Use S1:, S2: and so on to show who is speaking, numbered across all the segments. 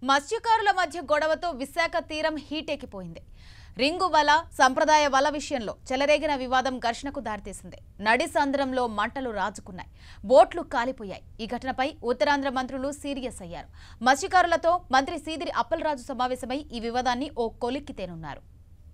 S1: మత్స్యకారుల మధ్య గొడవతో విశాఖ తీరం హీటెక్కిపోయింది రింగు వల సంప్రదాయ వల విషయంలో చెలరేగిన వివాదం ఘర్షణకు దారితీసింది నడి సంద్రంలో మంటలు రాజుకున్నాయి బోట్లు కాలిపోయాయి ఈ ఘటనపై ఉత్తరాంధ్ర మంత్రులు సీరియస్ అయ్యారు మత్స్యకారులతో మంత్రి సీదిరి అప్పలరాజు సమావేశమై ఈ వివాదాన్ని ఓ కొలిక్కి తేనున్నారు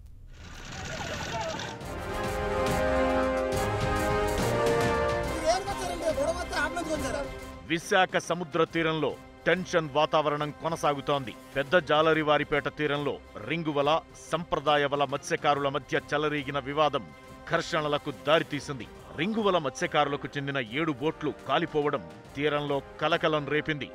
S2: విశాఖ సముద్ర తీరంలో టెన్షన్ వాతావరణం కొనసాగుతోంది పెద్ద జాలరివారిపేట తీరంలో రింగువల సంప్రదాయ వల మత్స్యకారుల మధ్య చెలరేగిన వివాదం ఘర్షణలకు దారితీసింది రింగువల మత్స్యకారులకు చెందిన ఏడు బోట్లు కాలిపోవడం తీరంలో కలకలం రేపింది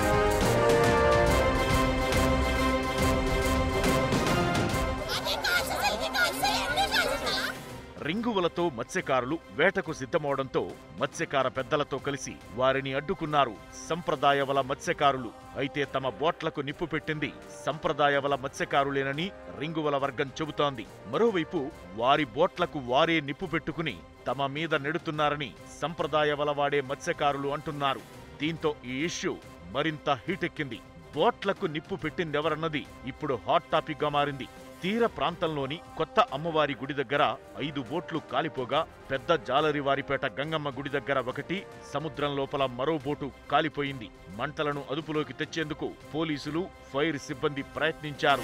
S2: రింగువలతో మత్స్యకారులు వేటకు సిద్ధమవడంతో మత్స్యకార పెద్దలతో కలిసి వారిని అడ్డుకున్నారు సంప్రదాయ వల మత్స్యకారులు అయితే తమ బోట్లకు నిప్పు పెట్టింది సంప్రదాయ వల మత్స్యకారులేనని రింగువల వర్గం చెబుతోంది మరోవైపు వారి బోట్లకు వారే నిప్పు పెట్టుకుని తమ మీద నెడుతున్నారని సంప్రదాయ వల వాడే మత్స్యకారులు అంటున్నారు దీంతో ఈ ఇష్యూ మరింత హీటెక్కింది బోట్లకు నిప్పు పెట్టిందెవరన్నది ఇప్పుడు హాట్ టాపిక్ గా మారింది తీర ప్రాంతంలోని కొత్త అమ్మవారి గుడి దగ్గర ఐదు బోట్లు కాలిపోగా పెద్ద జాలరివారిపేట గంగమ్మ గుడి దగ్గర ఒకటి సముద్రం లోపల మరో బోటు కాలిపోయింది మంటలను అదుపులోకి తెచ్చేందుకు పోలీసులు ఫైర్ సిబ్బంది ప్రయత్నించారు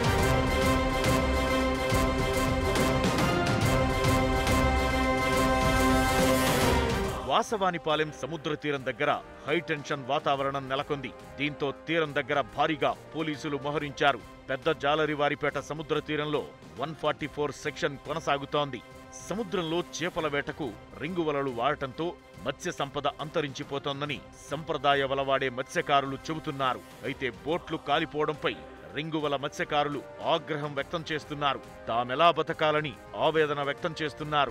S2: వాసవానిపాలెం సముద్ర తీరం దగ్గర హై టెన్షన్ వాతావరణం నెలకొంది దీంతో తీరం దగ్గర భారీగా పోలీసులు మోహరించారు పెద్ద జాలరివారిపేట సముద్ర తీరంలో వన్ ఫార్టీ ఫోర్ సెక్షన్ కొనసాగుతోంది సముద్రంలో చేపల వేటకు రింగు వలలు వాడటంతో మత్స్య సంపద అంతరించిపోతోందని సంప్రదాయ వల వాడే మత్స్యకారులు చెబుతున్నారు అయితే బోట్లు కాలిపోవడంపై రింగువల మత్స్యకారులు ఆగ్రహం వ్యక్తం చేస్తున్నారు తామెలా బతకాలని ఆవేదన వ్యక్తం చేస్తున్నారు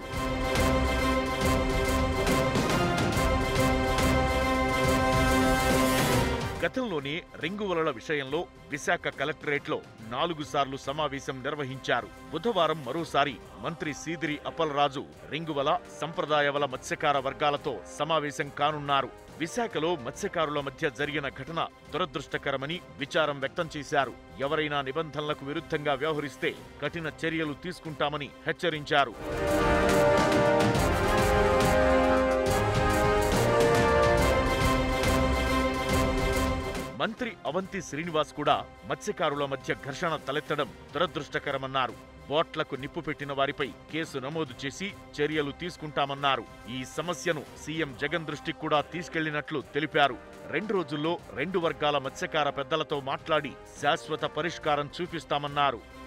S2: గతంలోనే రింగువలల విషయంలో విశాఖ కలెక్టరేట్లో నాలుగు సార్లు సమావేశం నిర్వహించారు బుధవారం మరోసారి మంత్రి సీదిరి అప్పలరాజు రింగువల సంప్రదాయవల మత్స్యకార వర్గాలతో సమావేశం కానున్నారు విశాఖలో మత్స్యకారుల మధ్య జరిగిన ఘటన దురదృష్టకరమని విచారం వ్యక్తం చేశారు ఎవరైనా నిబంధనలకు విరుద్ధంగా వ్యవహరిస్తే కఠిన చర్యలు తీసుకుంటామని హెచ్చరించారు మంత్రి అవంతి శ్రీనివాస్ కూడా మత్స్యకారుల మధ్య ఘర్షణ తలెత్తడం దురదృష్టకరమన్నారు బోట్లకు నిప్పు పెట్టిన వారిపై కేసు నమోదు చేసి చర్యలు తీసుకుంటామన్నారు ఈ సమస్యను సీఎం జగన్ దృష్టికి కూడా తీసుకెళ్లినట్లు తెలిపారు రెండు రోజుల్లో రెండు వర్గాల మత్స్యకార పెద్దలతో మాట్లాడి శాశ్వత పరిష్కారం చూపిస్తామన్నారు